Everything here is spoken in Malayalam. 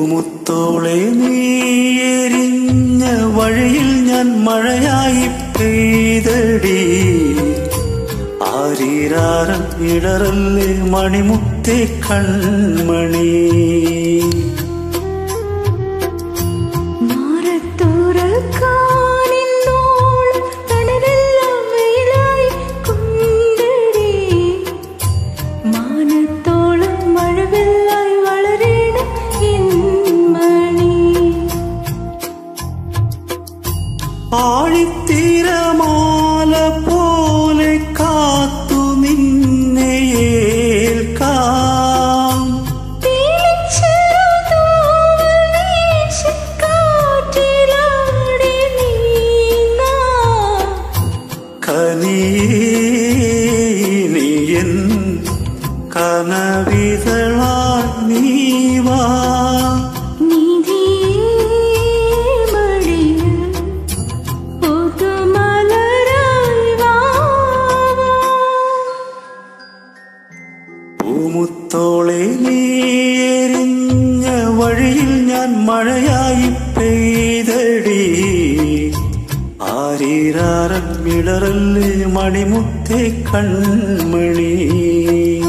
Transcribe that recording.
പൂമുത്തോളെ നീയെരിഞ്ഞ വഴിയിൽ ഞാൻ മഴയായി പെയ്തടി ആരീരാരം ഇടറല്ലേ മണിമുത്തേ കൺമണി മാറത്തോറക്കാനിന്നോളം തണലെല്ലാം വെയിലായി കൊണ്ടടി. മാനത്തോളം മഴവില്ലായി വളരണ എൻ മണി. ആഴിത്തീരമാല പോലെ കാത്തു നിന്നെ ഏൽക്കാം തീരച്ചെറുതൂവൽ വീശി കാറ്റിലാടി നീങ്ങാം. കനിയൻ കനവിതളാ നീവാ പൂമുത്തോളെ നീയെരിഞ്ഞ വഴിയിൽ ഞാൻ മഴയായി പെയ്തടി ആരീരാരം ഇടറല്ലേ മണിമുത്തേ കൺമണി